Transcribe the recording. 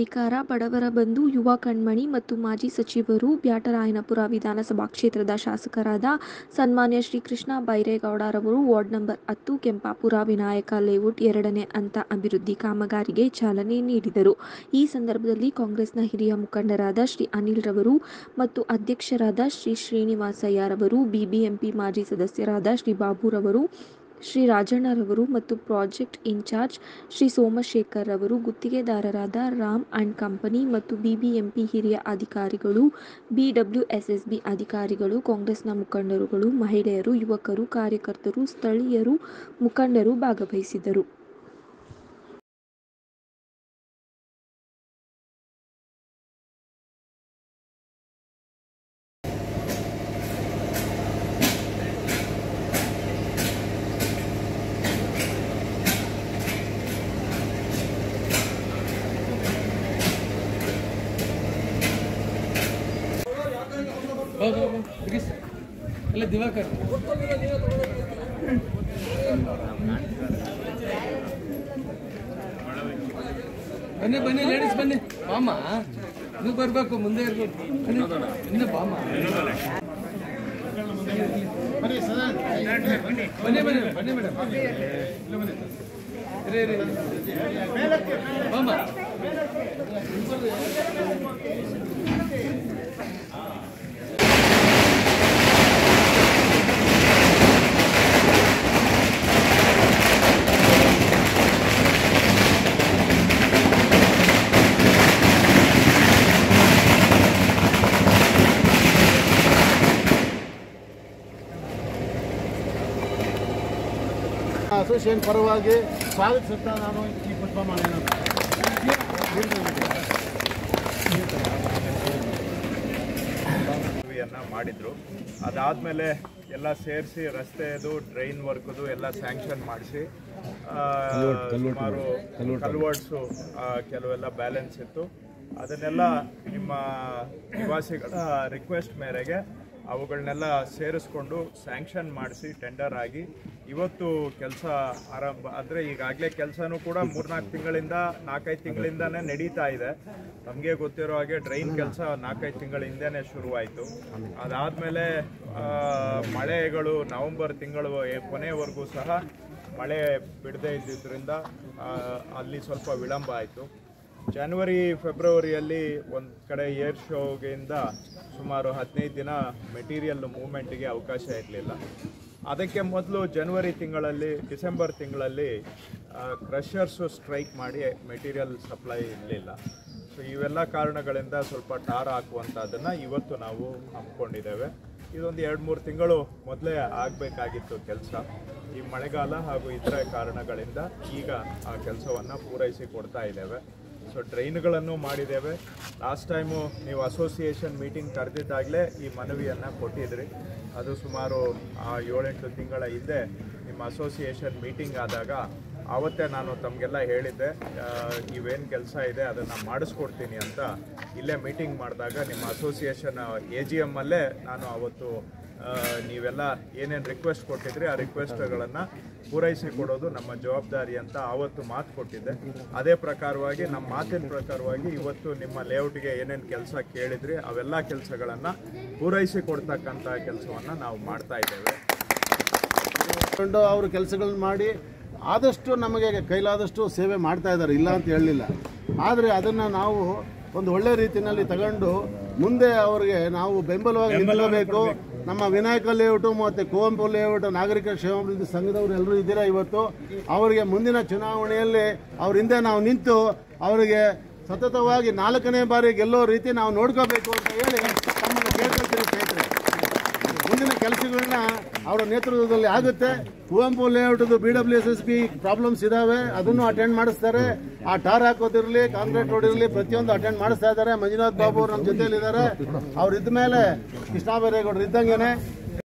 ಶ್ರೀಕಾರ ಬಡವರ ಬಂಧು ಯುವ ಕಣ್ಮಣಿ ಮತ್ತು ಮಾಜಿ ಸಚಿವರು ಬ್ಯಾಟರಾಯನಪುರ ವಿಧಾನಸಭಾ ಕ್ಷೇತ್ರದ ಶಾಸಕರಾದ ಸನ್ಮಾನ್ಯ ಶ್ರೀ ಕೃಷ್ಣ ಬೈರೇಗೌಡರವರು ವಾರ್ಡ್ ನಂಬರ್ ಹತ್ತು ಕೆಂಪಾಪುರ ವಿನಾಯಕ ಲೇಔಟ್ ಎರಡನೇ ಹಂತ ಅಭಿವೃದ್ಧಿ ಕಾಮಗಾರಿಗೆ ಚಾಲನೆ ನೀಡಿದರು ಈ ಸಂದರ್ಭದಲ್ಲಿ ಕಾಂಗ್ರೆಸ್ನ ಹಿರಿಯ ಮುಖಂಡರಾದ ಶ್ರೀ ಅನಿಲ್ ರವರು ಮತ್ತು ಅಧ್ಯಕ್ಷರಾದ ಶ್ರೀ ಶ್ರೀನಿವಾಸಯ್ಯರವರು ಬಿಬಿಎಂಪಿ ಮಾಜಿ ಸದಸ್ಯರಾದ ಶ್ರೀ ಬಾಬುರವರು ಶ್ರೀ ರಾಜಣ್ಣರವರು ಮತ್ತು ಪ್ರಾಜೆಕ್ಟ್ ಇನ್ಚಾರ್ಜ್ ಶ್ರೀ ಸೋಮಶೇಖರ್ ರವರು ಗುತ್ತಿಗೆದಾರರಾದ ರಾಮ್ ಅಂಡ್ ಕಂಪನಿ ಮತ್ತು ಬಿಬಿಎಂಪಿ ಹಿರಿಯ ಅಧಿಕಾರಿಗಳು ಬಿಡಬ್ಲ್ಯೂಎಸ್ಎಸ್ಬಿ ಅಧಿಕಾರಿಗಳು ಕಾಂಗ್ರೆಸ್ನ ಮುಖಂಡರುಗಳು ಮಹಿಳೆಯರು ಯುವಕರು ಕಾರ್ಯಕರ್ತರು ಸ್ಥಳೀಯರು ಮುಖಂಡರು ಭಾಗವಹಿಸಿದರು ಹೋಗು ಹೋಗು ಬಿಗಿಸ್ ಎಲ್ಲ ದಿವಾಕರ್ ಬನ್ನಿ ಬನ್ನಿ ಲೇಡೀಸ್ ಬನ್ನಿ ಬಾಮ ನೀವು ಬರ್ಬೇಕು ಮುಂದೆ ಇರ್ಬೇಕು ಬನ್ನಿ ಹಿಂದೆ ಬಾಮ ಬನ್ನಿ ಬನ್ನಿ ಬನ್ನಿ ಮೇಡಮ್ ಇರಿ ಇರಿ ಬಾಮ ಅಸೋಸಿಯೇಷನ್ ಪರವಾಗಿ ಸ್ವಾಗತಿಸುತ್ತಾ ನಾನು ಈ ಪುಷ್ಪ ಮಾಲೆಯನ್ನು ಮನವಿಯನ್ನ ಮಾಡಿದ್ರು ಅದಾದ್ಮೇಲೆ ಎಲ್ಲ ಸೇರಿಸಿ ರಸ್ತೆದು ಡ್ರೈನ್ ವರ್ಕ್ದು ಎಲ್ಲ ಸ್ಯಾಂಕ್ಷನ್ ಮಾಡಿಸಿ ಸುಮಾರು ಕಲ್ವರ್ಡ್ಸು ಕೆಲವೆಲ್ಲ ಬ್ಯಾಲೆನ್ಸ್ ಇತ್ತು ಅದನ್ನೆಲ್ಲ ನಿಮ್ಮ ನಿವಾಸಿಗಳ ರಿಕ್ವೆಸ್ಟ್ ಮೇರೆಗೆ ಅವುಗಳನ್ನೆಲ್ಲ ಸೇರಿಸ್ಕೊಂಡು ಸ್ಯಾಂಕ್ಷನ್ ಮಾಡಿಸಿ ಟೆಂಡರ್ ಆಗಿ ಇವತ್ತು ಕೆಲಸ ಆರಂಭ ಅಂದರೆ ಈಗಾಗಲೇ ಕೆಲಸನೂ ಕೂಡ ಮೂರ್ನಾಲ್ಕು ತಿಂಗಳಿಂದ ನಾಲ್ಕೈದು ತಿಂಗಳಿಂದಾನೇ ನಡೀತಾ ಇದೆ ನಮಗೆ ಗೊತ್ತಿರೋ ಹಾಗೆ ಡ್ರೈನ್ ಕೆಲಸ ನಾಲ್ಕೈದು ತಿಂಗಳ ಹಿಂದೆನೇ ಶುರುವಾಯಿತು ಅದಾದಮೇಲೆ ಮಳೆಗಳು ನವೆಂಬರ್ ತಿಂಗಳು ಕೊನೆಯವರೆಗೂ ಸಹ ಮಳೆ ಬಿಡದೇ ಇದ್ದಿದ್ದರಿಂದ ಆ, ಅಲ್ಲಿ ಸ್ವಲ್ಪ ವಿಳಂಬ ಆಯಿತು ಜನವರಿ ಫೆಬ್ರವರಿಯಲ್ಲಿ ಒಂದು ಕಡೆ ಏರ್ ಶೋಗಿಂದ ಸುಮಾರು ಹದಿನೈದು ದಿನ ಮೆಟೀರಿಯಲ್ ಮೂವ್ಮೆಂಟಿಗೆ ಅವಕಾಶ ಇರಲಿಲ್ಲ ಅದಕ್ಕೆ ಮೊದಲು ಜನವರಿ ತಿಂಗಳಲ್ಲಿ ಡಿಸೆಂಬರ್ ತಿಂಗಳಲ್ಲಿ ಕ್ರಷರ್ಸು ಸ್ಟ್ರೈಕ್ ಮಾಡಿ ಮೆಟೀರಿಯಲ್ ಸಪ್ಲೈ ಇರಲಿಲ್ಲ ಸೊ ಇವೆಲ್ಲ ಕಾರಣಗಳಿಂದ ಸ್ವಲ್ಪ ಟಾರ್ ಹಾಕುವಂಥದ್ದನ್ನು ಇವತ್ತು ನಾವು ಹಮ್ಮಿಕೊಂಡಿದ್ದೇವೆ ಇದೊಂದು ಎರಡು ಮೂರು ತಿಂಗಳು ಮೊದಲೇ ಆಗಬೇಕಾಗಿತ್ತು ಕೆಲಸ ಈ ಮಳೆಗಾಲ ಹಾಗೂ ಇತರ ಕಾರಣಗಳಿಂದ ಈಗ ಆ ಕೆಲಸವನ್ನು ಪೂರೈಸಿ ಕೊಡ್ತಾ ಇದ್ದೇವೆ ಸೊ ಡ್ರೈನ್ಗಳನ್ನು ಮಾಡಿದ್ದೇವೆ ಲಾಸ್ಟ್ ಟೈಮು ನೀವು ಅಸೋಸಿಯೇಷನ್ ಮೀಟಿಂಗ್ ಕರೆದಿದ್ದಾಗಲೇ ಈ ಮನವಿಯನ್ನು ಕೊಟ್ಟಿದ್ರಿ ಅದು ಸುಮಾರು ಆ ಏಳೆಂಟು ತಿಂಗಳ ಹಿಂದೆ ನಿಮ್ಮ ಅಸೋಸಿಯೇಷನ್ ಮೀಟಿಂಗ್ ಆದಾಗ ಆವತ್ತೇ ನಾನು ತಮಗೆಲ್ಲ ಹೇಳಿದ್ದೆ ಇವೇನು ಕೆಲಸ ಇದೆ ಅದನ್ನು ಮಾಡಿಸ್ಕೊಡ್ತೀನಿ ಅಂತ ಇಲ್ಲೇ ಮೀಟಿಂಗ್ ಮಾಡಿದಾಗ ನಿಮ್ಮ ಅಸೋಸಿಯೇಷನ್ ಎ ಜಿ ಎಮ್ಮಲ್ಲೇ ನಾನು ಅವತ್ತು ಆ, ನೀವೆಲ್ಲ ಏನೇನು ರಿಕ್ವೆಸ್ಟ್ ಕೊಟ್ಟಿದ್ರಿ ಆ ರಿಕ್ವೆಸ್ಟ್ಗಳನ್ನು ಪೂರೈಸಿ ಕೊಡೋದು ನಮ್ಮ ಜವಾಬ್ದಾರಿ ಅಂತ ಆವತ್ತು ಮಾತು ಕೊಟ್ಟಿದ್ದೆ ಅದೇ ಪ್ರಕಾರವಾಗಿ ನಮ್ಮ ಮಾತಿನ ಪ್ರಕಾರವಾಗಿ ಇವತ್ತು ನಿಮ್ಮ ಲೇಔಟ್ಗೆ ಏನೇನು ಕೆಲಸ ಕೇಳಿದ್ರಿ ಅವೆಲ್ಲ ಕೆಲಸಗಳನ್ನು ಪೂರೈಸಿ ಕೊಡ್ತಕ್ಕಂಥ ಕೆಲಸವನ್ನು ನಾವು ಮಾಡ್ತಾ ಇದ್ದೇವೆ ಕೊಂಡು ಅವರು ಕೆಲಸಗಳನ್ನ ಮಾಡಿ ಆದಷ್ಟು ನಮಗೆ ಕೈಲಾದಷ್ಟು ಸೇವೆ ಮಾಡ್ತಾ ಇದ್ದಾರೆ ಇಲ್ಲ ಅಂತ ಹೇಳಲಿಲ್ಲ ಆದರೆ ಅದನ್ನು ನಾವು ಒಂದು ಒಳ್ಳೆ ರೀತಿಯಲ್ಲಿ ತಗೊಂಡು ಮುಂದೆ ಅವರಿಗೆ ನಾವು ಬೆಂಬಲವಾಗಿ ನಿಲ್ಲಬೇಕು ನಮ್ಮ ವಿನಾಯಕ ಲೇಔಟು ಮತ್ತು ಕುವೆಂಪು ಲೇಔಟ್ ನಾಗರಿಕ ಕ್ಷೇಮಾಭಿವೃದ್ಧಿ ಸಂಘದವರು ಎಲ್ಲರೂ ಇದ್ದೀರಾ ಇವತ್ತು ಅವರಿಗೆ ಮುಂದಿನ ಚುನಾವಣೆಯಲ್ಲಿ ಅವ್ರ ಹಿಂದೆ ನಾವು ನಿಂತು ಅವರಿಗೆ ಸತತವಾಗಿ ನಾಲ್ಕನೇ ಬಾರಿ ಗೆಲ್ಲೋ ರೀತಿ ನಾವು ನೋಡ್ಕೋಬೇಕು ಅಂತ ಹೇಳಿ ತಮ್ಮನ್ನು ಕೇಳ್ಕೊಳ್ತೀನಿ ಸ್ನೇಹಿತರೆ ಮುಂದಿನ ಕೆಲಸಗಳನ್ನ ಅವರ ನೇತೃತ್ವದಲ್ಲಿ ಆಗುತ್ತೆ ಕುವೆಂಪು ಲೇಔಟ್ದು B W S S B problems ಇದಾವೆ ಅದನ್ನು ಅಟೆಂಡ್ ಮಾಡಿಸ್ತಾರೆ ಆ ಟಾರ್ ಹಾಕೋದಿರಲಿ ಕಾಂಕ್ರೀಟ್ ರೋಡ್ ಇರಲಿ ಪ್ರತಿಯೊಂದು ಅಟೆಂಡ್ ಮಾಡಿಸ್ತಾ ಇದ್ದಾರೆ ಮಂಜುನಾಥ್ ಬಾಬು ಅವ್ರು ನಮ್ಮ ಜೊತೆಯಲ್ಲಿ ಇದ್ದಾರೆ ಅವ್ರು ಇದ್ದ ಮೇಲೆ ಕೃಷ್ಣ ಬೈರೇಗೌಡರು ಇದ್ದಂಗೆನೆ